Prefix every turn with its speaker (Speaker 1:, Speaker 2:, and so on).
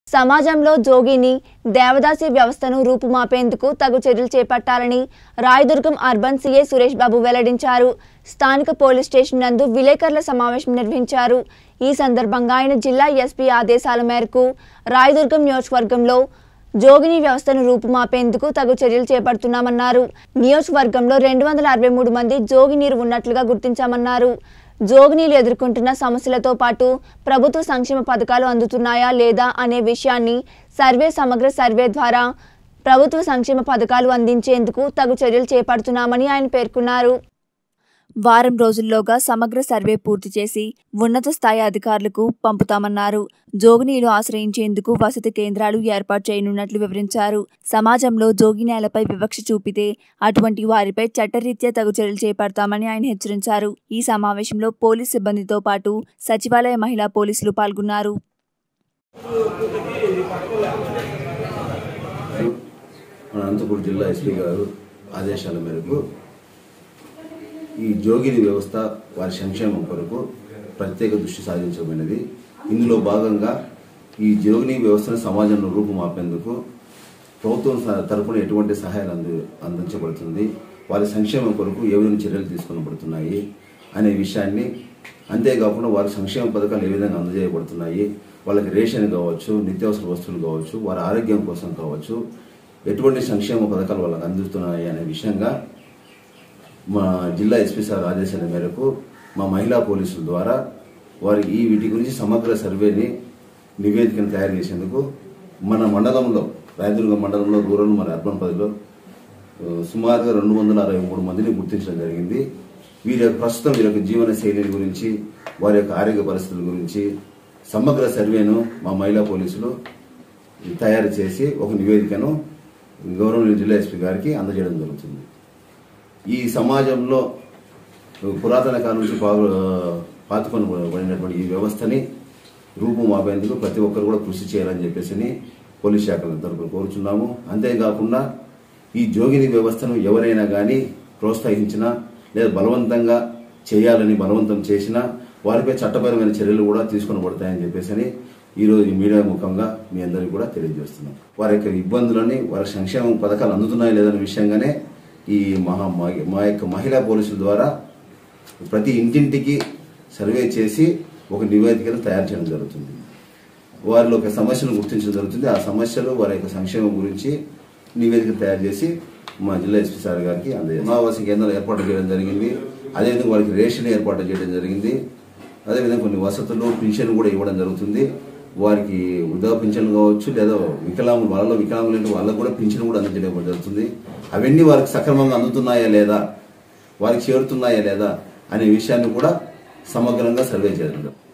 Speaker 1: సమాజంలో జోగిని దేవదాసి వ్యవస్థను రూపుమాపేందుకు తగు చర్యలు చేపట్టాలని రాయదుర్గం అర్బన్ సీఏ సురేష్ బాబు వెల్లడించారు స్థానిక పోలీస్ స్టేషన్ నందు విలేకరుల సమావేశం నిర్వహించారు ఈ సందర్భంగా ఆయన జిల్లా ఎస్పీ ఆదేశాల మేరకు రాయదుర్గం నియోజకవర్గంలో జోగిని వ్యవస్థను రూపుమాపేందుకు తగు చర్యలు చేపడుతున్నామన్నారు నియోజకవర్గంలో రెండు వందల అరవై మూడు మంది జోగినీరు ఉన్నట్లుగా గుర్తించామన్నారు జోగినీలు ఎదుర్కొంటున్న సమస్యలతో పాటు ప్రభుత్వ సంక్షేమ పథకాలు అందుతున్నాయా లేదా అనే విషయాన్ని సర్వే సమగ్ర సర్వే ద్వారా ప్రభుత్వ సంక్షేమ పథకాలు అందించేందుకు తగు చర్యలు చేపడుతున్నామని ఆయన పేర్కొన్నారు వారం రోజుల్లోగా సమగ్ర సర్వే పూర్తి చేసి ఉన్నత స్థాయి అధికారులకు పంపుతామన్నారు జోగినీలు ఆశ్రయించేందుకు వసతి కేంద్రాలు ఏర్పాటు చేయనున్నట్లు వివరించారు సమాజంలో జోగి నేలపై వివక్ష చూపితే అటువంటి వారిపై చట్టరీత్యా తగు చర్యలు చేపడతామని ఆయన హెచ్చరించారు ఈ సమావేశంలో పోలీస్ సిబ్బందితో పాటు సచివాలయ మహిళా పోలీసులు పాల్గొన్నారు
Speaker 2: మన అనంతపురం జిల్లా ఎస్పీ గారు ఆదేశాల మేరకు ఈ జోగిని వ్యవస్థ వారి సంక్షేమం కొరకు ప్రత్యేక దృష్టి సాధించబడినది ఇందులో భాగంగా ఈ జోగిని వ్యవస్థను సమాజంలో రూపుమాపేందుకు ప్రభుత్వం స- తరపున ఎటువంటి సహాయాలు అంది అందించబడుతుంది వారి సంక్షేమం కొరకు ఏ విధంగా చర్యలు తీసుకొనబడుతున్నాయి అనే విషయాన్ని అంతేకాకుండా వారి సంక్షేమ పథకాలు ఏ విధంగా అందజేయబడుతున్నాయి వాళ్ళకి రేషన్ కావచ్చు నిత్యావసర వస్తువులు కావచ్చు వారి ఆరోగ్యం కోసం కావచ్చు ఎటువంటి సంక్షేమ పథకాలు వాళ్ళకి అందుతున్నాయి అనే విషయంగా మా జిల్లా ఎస్పీ సార్ ఆదేశాల మేరకు మా మహిళా పోలీసుల ద్వారా వారి ఈ వీటి గురించి సమగ్ర సర్వేని నివేదికను తయారు చేసేందుకు మన మండలంలో రాయదుర్గం మండలంలో రూరల్ మన అర్బన్ పదిలో ఆ, సుమారుగా రెండు వందల అరవై మూడు మందిని గుర్తించడం జరిగింది వీరి యొక్క ప్రస్తుతం వీరి యొక్క జీవన శైలిని గురించి వారి యొక్క ఆరోగ్య పరిస్థితుల గురించి సమగ్ర సర్వేను మా మహిళా పోలీసులు తయారు చేసి ఒక నివేదికను గౌరవనీయ జిల్లా ఎస్పీ గారికి అందజేయడం జరుగుతుంది ఈ సమాజంలో పురాతన కాలం నుంచి పాగు పాతుకొని పడినటువంటి ఈ వ్యవస్థని రూపుమాపేందుకు ప్రతి ఒక్కరు కూడా కృషి చేయాలని చెప్పేసి పోలీస్ శాఖల తరపున కోరుచున్నాము అంతేకాకుండా ఈ జోగిని వ్యవస్థను ఎవరైనా కానీ ప్రోత్సహించినా లేదా బలవంతంగా చేయాలని బలవంతం చేసినా వారిపై చట్టపరమైన చర్యలు కూడా తీసుకొని పడతాయని చెప్పేసి ఈరోజు ఈ మీడియా ముఖంగా మీ అందరికీ కూడా తెలియజేస్తున్నాం వారి యొక్క ఇబ్బందులని వారి సంక్షేమ పథకాలు అందుతున్నాయా లేదనే విషయంగానే ఈ మహా మా- మా యొక్క మహిళా పోలీసుల ద్వారా ప్రతి ఇంటింటికి సర్వే చేసి ఒక నివేదికను తయారు చేయడం జరుగుతుంది వారిలో ఒక సమస్యను గుర్తించడం జరుగుతుంది ఆ సమస్యలు వారి యొక్క సంక్షేమం గురించి నివేదిక తయారు చేసి మా జిల్లా ఎస్పీ సార్ గారికి అందజేస్తాం ఆవాస కేంద్రాలు ఏర్పాటు చేయడం జరిగింది అదేవిధంగా వారికి రేషన్ ఏర్పాటు చేయడం జరిగింది అదేవిధంగా కొన్ని వసతులు పింఛన్ కూడా ఇవ్వడం జరుగుతుంది వారికి వృధా పింఛన్ కావచ్చు లేదా వికలాంగులు వాళ్ళలో వికలాంగులు అంటే వాళ్ళకు కూడా పింఛన్ కూడా అందించడం జరుగుతుంది అవన్నీ వారికి సక్రమంగా అందుతున్నాయా లేదా వారికి చేరుతున్నాయా లేదా అనే విషయాన్ని కూడా సమగ్రంగా సర్వే చేయడం జరుగుతుంది.